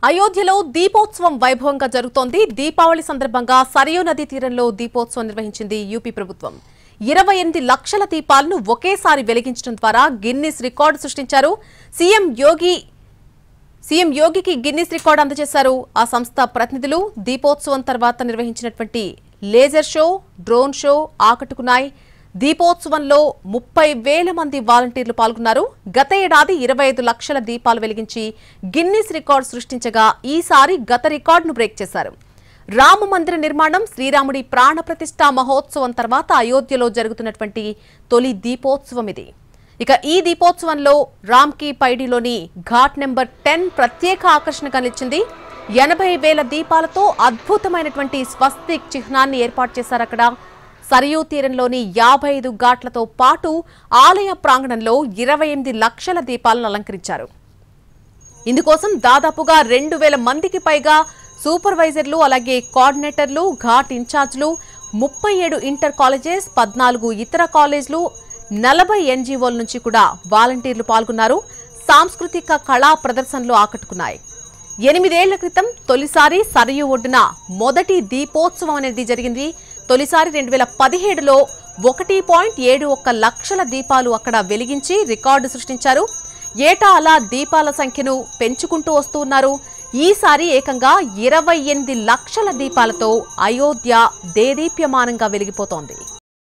అయోధ్యలో దీపోత్సవం వైభవంగా జరుగుతోంది దీపావళి సందర్భంగా సరయూ నదీ తీరంలో దీపోత్సవం నిర్వహించింది యూపీ ప్రభుత్వం ఇరవై ఎనిమిది లక్షల దీపాలను ఒకేసారి వెలిగించడం ద్వారా గిన్నిస్ రికార్డు సృష్టించారు సీఎం యోగి సీఎం యోగికి గిన్నిస్ రికార్డు అందజేశారు ఆ సంస్థ ప్రతినిధులు దీపోత్సవం తర్వాత నిర్వహించినటువంటి లేజర్ షో డ్రోన్ షో ఆకట్టుకున్నాయి దీపోత్సవంలో ముప్పై వేల మంది వాలంటీర్లు పాల్గొన్నారు గత ఏడాది ఇరవై ఐదు లక్షల దీపాలు వెలిగించి గిన్నిస్ రికార్డు సృష్టించగా ఈసారి గత రికార్డును బ్రేక్ చేశారు రామ మందిర నిర్మాణం శ్రీరాముడి ప్రాణ ప్రతిష్ఠా మహోత్సవం తర్వాత అయోధ్యలో జరుగుతున్నటువంటి తొలి దీపోత్సవం ఇది ఇక ఈ దీపోత్సవంలో రామ్కి పైడిలోని ఘాట్ నెంబర్ టెన్ ప్రత్యేక ఆకర్షణగా నిలిచింది ఎనభై వేల దీపాలతో అద్భుతమైనటువంటి స్వస్తిక్ చిహ్నాన్ని ఏర్పాటు చేశారు అక్కడ సరియూ తీరంలోని యాభై ఐదు ఘాట్లతో పాటు ఆలయ ప్రాంగణంలో ఇరవై ఎనిమిది లక్షల దీపాలను అలంకరించారు ఇందుకోసం దాదాపుగా రెండు వేల మందికి పైగా సూపర్వైజర్లు అలాగే కోఆర్డినేటర్లు ఘాట్ ఇన్ఛార్జ్లు ముప్పై ఏడు ఇంటర్ కాలేజెస్ పద్నాలుగు ఇతర కాలేజ్లు నలభై ఎన్జీఓల నుంచి కూడా వాలంటీర్లు పాల్గొన్నారు సాంస్కృతిక కళా ప్రదర్శనలు ఆకట్టుకున్నాయి ఎనిమిదేళ్ల క్రితం తొలిసారి సరయు ఒడ్డున మొదటి దీపోత్సవం అనేది జరిగింది తొలిసారి రెండు వేల పదిహేడులో ఒకటి పాయింట్ ఏడు ఒక్క లక్షల దీపాలు అక్కడ వెలిగించి రికార్డు సృష్టించారు ఏటా అలా దీపాల సంఖ్యను పెంచుకుంటూ వస్తూ ఉన్నారు ఈసారి ఏకంగా ఇరవై ఎనిమిది లక్షల దీపాలతో అయోధ్య దేదీప్యమానంగా వెలిగిపోతోంది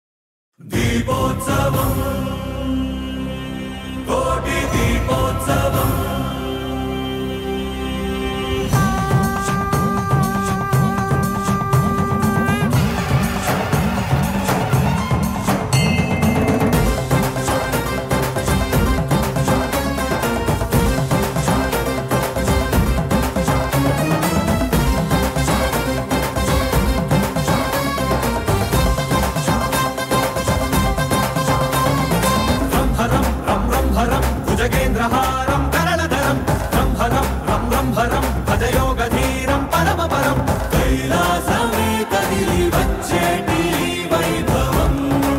రంహరం రం రంహరం భుజగేంద్రహారం కరణధరం రంహరం రం రంహరం భజయోగధీరం పరమపరం కైలాసమే కదిలి వచ్చేటి వైభవం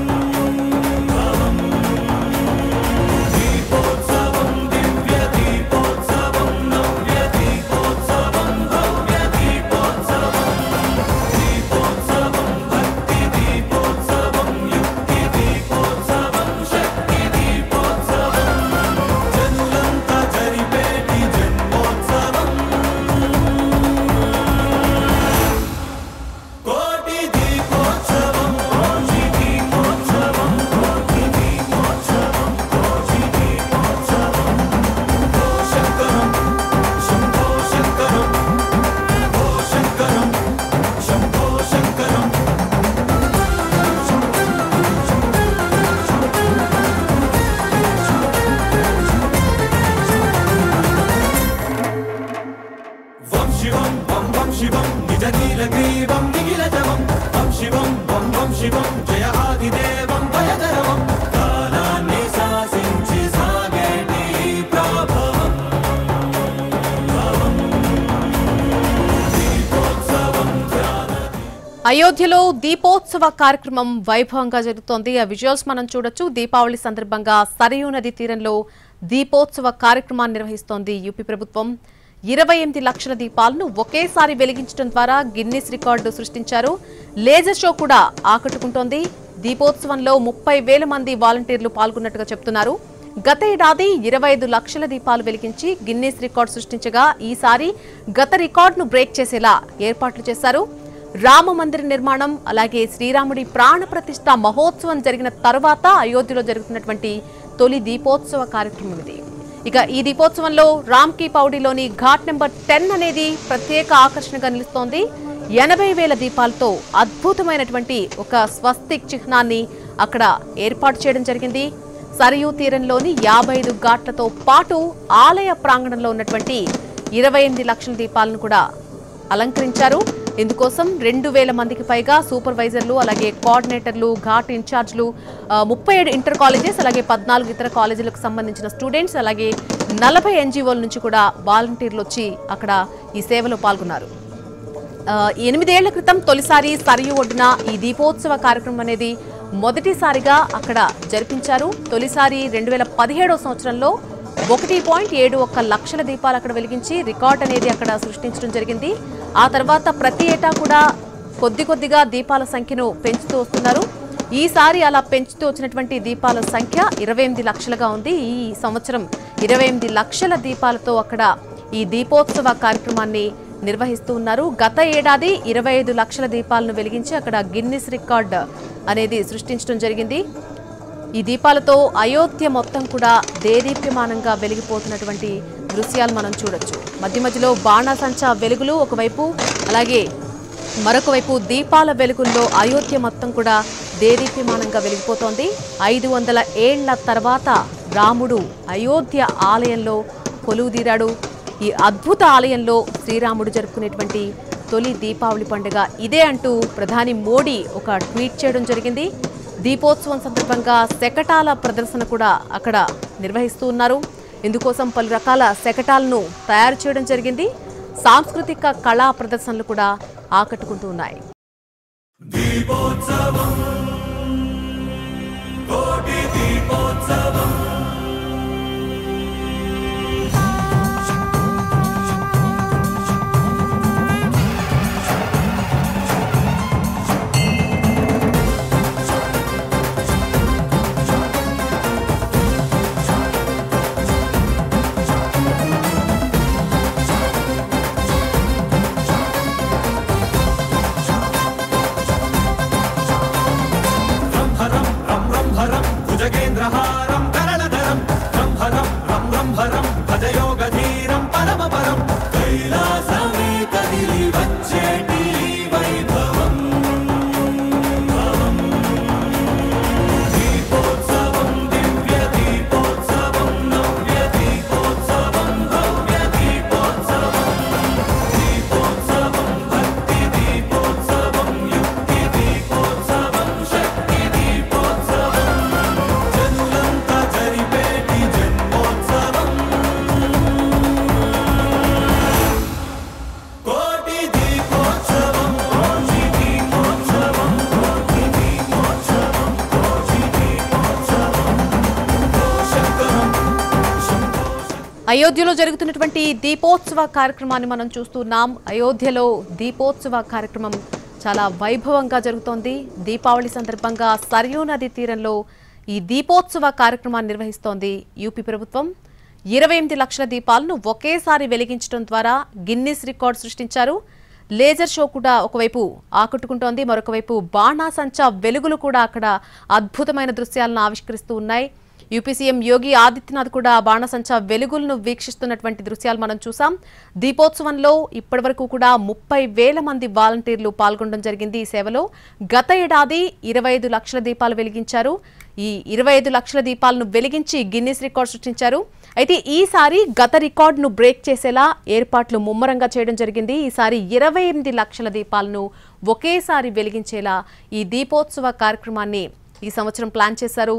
దీపోత్సవం దివ్య దీపోత్సవం నవ్య దీపోత్సవం భవ్య దీపోత్సవం దీపోత్సవం భక్తి దీపోత్సవం యుక్తి దీపోత్సవం శక్తి దీపోత్సవం జనులంతా జరిపేటి జన్మోత్సవం కోటి దీపోత్సవం కోటి దీపోత్సవం కోటి దీపోత్సవం కోటి దీపోత్సవం ఓ శంకరం శంభో శంకరం ఓ శంకరం శంభో శంకరం వం శివం వం వం శివం నిజ నీలగ్రీవం నిఖిలజవం వం శివం వం వం శివం జయ ఆదిదేవం భయధరవం కాలాన్ని శాసించి సాగేటి ప్రభవం దీపోత్సవం ధ్యాన అయోధ్యలో దీపోత్సవ కార్యక్రమం వైభవంగా జరుగుతోంది ఆ విజువల్స్ మనం చూడొచ్చు దీపావళి సందర్భంగా సరయూ నది తీరంలో దీపోత్సవ కార్యక్రమాన్ని నిర్వహిస్తోంది యూపీ ప్రభుత్వం ఇరవై ఎనిమిది లక్షల దీపాలను ఒకేసారి వెలిగించడం ద్వారా గిన్నిస్ రికార్డు సృష్టించారు లేజర్ షో కూడా ఆకట్టుకుంటోంది దీపోత్సవంలో ముప్పై వేల మంది వాలంటీర్లు పాల్గొన్నట్టుగా చెప్తున్నారు గత ఏడాది ఇరవై ఐదు లక్షల దీపాలు వెలిగించి గిన్నిస్ రికార్డు సృష్టించగా ఈసారి గత రికార్డును బ్రేక్ చేసేలా ఏర్పాట్లు చేశారు రామ మందిర నిర్మాణం అలాగే శ్రీరాముడి ప్రాణ ప్రతిష్ఠ మహోత్సవం జరిగిన తరువాత అయోధ్యలో జరుగుతున్నటువంటి తొలి దీపోత్సవ కార్యక్రమం ఇది ఇక ఈ దీపోత్సవంలో రామ్ కీ పౌడిలోని ఘాట్ నెంబర్ టెన్ అనేది ప్రత్యేక ఆకర్షణగా నిలుస్తోంది ఎనభై వేల దీపాలతో అద్భుతమైనటువంటి ఒక స్వస్తిక్ చిహ్నాన్ని అక్కడ ఏర్పాటు చేయడం జరిగింది సరయూ తీరంలోని యాభై ఐదు ఘాట్లతో పాటు ఆలయ ప్రాంగణంలో ఉన్నటువంటి ఇరవై ఎనిమిది లక్షల దీపాలను కూడా అలంకరించారు ఇందుకోసం రెండు వేల మందికి పైగా సూపర్వైజర్లు అలాగే కోఆర్డినేటర్లు ఘాట్ ఇన్ఛార్జ్లు ఆ, ముప్పై ఏడు ఇంటర్ కాలేజెస్ అలాగే పద్నాలుగు ఇతర కాలేజీలకు సంబంధించిన స్టూడెంట్స్ అలాగే నలభై ఎన్జీఓల నుంచి కూడా వాలంటీర్లు వచ్చి అక్కడ ఈ సేవలో పాల్గొన్నారు ఆ, ఎనిమిదేళ్ల క్రితం తొలిసారి సరియు ఒడ్డున ఈ దీపోత్సవ కార్యక్రమం అనేది మొదటిసారిగా అక్కడ జరిపించారు తొలిసారి రెండు వేల పదిహేడవ సంవత్సరంలో ఒకటి పాయింట్ ఏడు ఒక్క లక్షల దీపాలు అక్కడ వెలిగించి రికార్డ్ అనేది అక్కడ సృష్టించడం జరిగింది ఆ తర్వాత ప్రతి ఏటా కూడా కొద్ది కొద్దిగా దీపాల సంఖ్యను పెంచుతూ వస్తున్నారు ఈసారి అలా పెంచుతూ వచ్చినటువంటి దీపాల సంఖ్య ఇరవై ఎనిమిది లక్షలుగా ఉంది ఈ సంవత్సరం ఇరవై ఎనిమిది లక్షల దీపాలతో అక్కడ ఈ దీపోత్సవ కార్యక్రమాన్ని నిర్వహిస్తూ ఉన్నారు గత ఏడాది ఇరవై ఐదు లక్షల దీపాలను వెలిగించి అక్కడ గిన్నిస్ రికార్డ్ అనేది సృష్టించడం జరిగింది ఈ దీపాలతో అయోధ్య మొత్తం కూడా దేదీప్యమానంగా వెలిగిపోతున్నటువంటి దృశ్యాలు మనం చూడొచ్చు మధ్య మధ్యలో బాణాసంచా వెలుగులు ఒకవైపు అలాగే మరొక వైపు దీపాల వెలుగుల్లో అయోధ్య మొత్తం కూడా దేదీప్యమానంగా వెలిగిపోతోంది ఐదు వందల ఏళ్ల తర్వాత రాముడు అయోధ్య ఆలయంలో కొలువుదీరాడు ఈ అద్భుత ఆలయంలో శ్రీరాముడు జరుపుకునేటువంటి తొలి దీపావళి పండుగ ఇదే అంటూ ప్రధాని మోడీ ఒక ట్వీట్ చేయడం జరిగింది దీపోత్సవం సందర్భంగా శకటాల ప్రదర్శన కూడా అక్కడ నిర్వహిస్తూ ఉన్నారు ఇందుకోసం పలు రకాల శకటాలను తయారు చేయడం జరిగింది సాంస్కృతిక కళా ప్రదర్శనలు కూడా ఆకట్టుకుంటూ ఉన్నాయి దీపోత్సవం కోటి దీపోత్సవం రంహరం రం రంహరం భుజగేంద్రహారం కరణధరం రంహరం రం రంహరం భజయోగధీరం పరమపరం కైలాసమే కదిలి వచ్చేటి వైభవం దీపోత్సవం దివ్య దీపోత్సవం నవ్య దీపోత్సవం భవ్య దీపోత్సవం దీపోత్సవం భక్తి దీపోత్సవం యుక్తి దీపోత్సవం శక్తి దీపోత్సవం జనులంతా జరిపేటి జన్మోత్సవం కోటి దీపోత్సవం కోటి దీపోత్సవం కోటి దీపోత్సవం కోటి దీపోత్సవం శంకరం అయోధ్యలో జరుగుతున్నటువంటి దీపోత్సవ కార్యక్రమాన్ని మనం చూస్తున్నాం అయోధ్యలో దీపోత్సవ కార్యక్రమం చాలా వైభవంగా జరుగుతోంది దీపావళి సందర్భంగా సరయూ నది తీరంలో ఈ దీపోత్సవ కార్యక్రమాన్ని నిర్వహిస్తోంది యూపీ ప్రభుత్వం ఇరవై ఎనిమిది లక్షల దీపాలను ఒకేసారి వెలిగించడం ద్వారా గిన్నిస్ రికార్డ్ సృష్టించారు లేజర్ షో కూడా ఒకవైపు ఆకట్టుకుంటోంది మరొక వైపు బాణాసంచా వెలుగులు కూడా అక్కడ అద్భుతమైన దృశ్యాలను ఆవిష్కరిస్తూ ఉన్నాయి యూపీ సీఎం యోగి ఆదిత్యనాథ్ కూడా బాణసంచా వెలుగులను వీక్షిస్తున్నటువంటి దృశ్యాలు మనం చూసాం దీపోత్సవంలో ఇప్పటివరకు కూడా ముప్పై వేల మంది వాలంటీర్లు పాల్గొనడం జరిగింది ఈ సేవలో గత ఏడాది ఇరవై ఐదు లక్షల దీపాలు వెలిగించారు ఈ ఇరవై ఐదు లక్షల దీపాలను వెలిగించి గిన్నిస్ రికార్డ్ సృష్టించారు అయితే ఈసారి గత రికార్డును బ్రేక్ చేసేలా ఏర్పాట్లు ముమ్మరంగా చేయడం జరిగింది ఈసారి ఇరవై ఎనిమిది లక్షల దీపాలను ఒకేసారి వెలిగించేలా ఈ దీపోత్సవ కార్యక్రమాన్ని ఈ సంవత్సరం ప్లాన్ చేశారు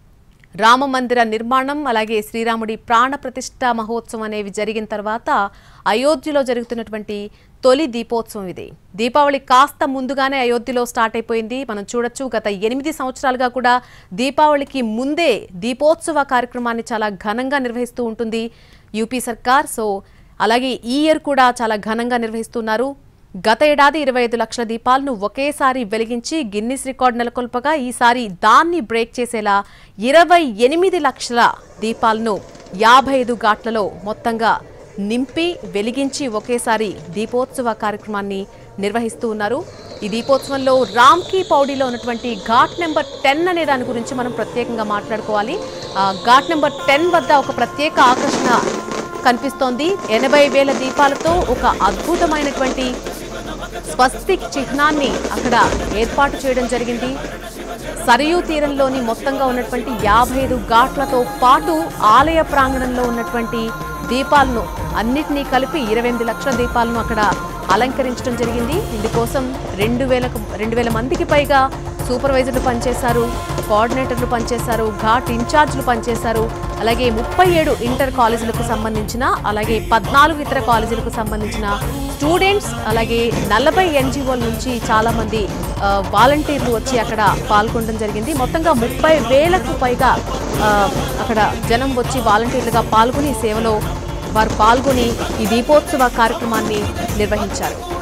రామ మందిర నిర్మాణం అలాగే శ్రీరాముడి ప్రాణ ప్రతిష్ఠ మహోత్సవం అనేవి జరిగిన తర్వాత అయోధ్యలో జరుగుతున్నటువంటి తొలి దీపోత్సవం ఇది దీపావళి కాస్త ముందుగానే అయోధ్యలో స్టార్ట్ అయిపోయింది మనం చూడొచ్చు గత ఎనిమిది సంవత్సరాలుగా కూడా దీపావళికి ముందే దీపోత్సవ కార్యక్రమాన్ని చాలా ఘనంగా నిర్వహిస్తూ ఉంటుంది యూపీ సర్కార్ సో అలాగే ఈ ఇయర్ కూడా చాలా ఘనంగా నిర్వహిస్తున్నారు గత ఏడాది ఇరవై ఐదు లక్షల దీపాలను ఒకేసారి వెలిగించి గిన్నిస్ రికార్డు నెలకొల్పగా ఈసారి దాన్ని బ్రేక్ చేసేలా ఇరవై ఎనిమిది లక్షల దీపాలను యాభై ఐదు ఘాట్లలో మొత్తంగా నింపి వెలిగించి ఒకేసారి దీపోత్సవ కార్యక్రమాన్ని నిర్వహిస్తూ ఉన్నారు ఈ దీపోత్సవంలో రామ్కీ పౌడీలో ఉన్నటువంటి ఘాట్ నెంబర్ టెన్ అనే దాని గురించి మనం ప్రత్యేకంగా మాట్లాడుకోవాలి ఆ ఘాట్ నెంబర్ టెన్ వద్ద ఒక ప్రత్యేక ఆకర్షణ కనిపిస్తోంది ఎనభై వేల దీపాలతో ఒక అద్భుతమైనటువంటి స్వస్తిక్ చిహ్నాన్ని అక్కడ ఏర్పాటు చేయడం జరిగింది సరయూ తీరంలోని మొత్తంగా ఉన్నటువంటి యాభై ఐదు ఘాట్లతో పాటు ఆలయ ప్రాంగణంలో ఉన్నటువంటి దీపాలను అన్నిటినీ కలిపి ఇరవై ఎనిమిది లక్షల దీపాలను అక్కడ అలంకరించడం జరిగింది ఇందుకోసం రెండు వేలకు రెండు వేల మందికి పైగా సూపర్వైజర్లు పనిచేశారు కోఆర్డినేటర్లు పనిచేశారు ఘాట్ ఇన్ఛార్జ్లు పనిచేశారు అలాగే ముప్పై ఏడు ఇంటర్ కాలేజీలకు సంబంధించిన అలాగే పద్నాలుగు ఇతర కాలేజీలకు సంబంధించిన స్టూడెంట్స్ అలాగే నలభై ఎన్జిఓల నుంచి చాలా మంది ఆ, వాలంటీర్లు వచ్చి అక్కడ పాల్గొనడం జరిగింది మొత్తంగా ముప్పై వేలకు పైగా ఆ, అక్కడ జనం వచ్చి వాలంటీర్లుగా పాల్గొని సేవలో వారు పాల్గొని ఈ దీపోత్సవ కార్యక్రమాన్ని నిర్వహించారు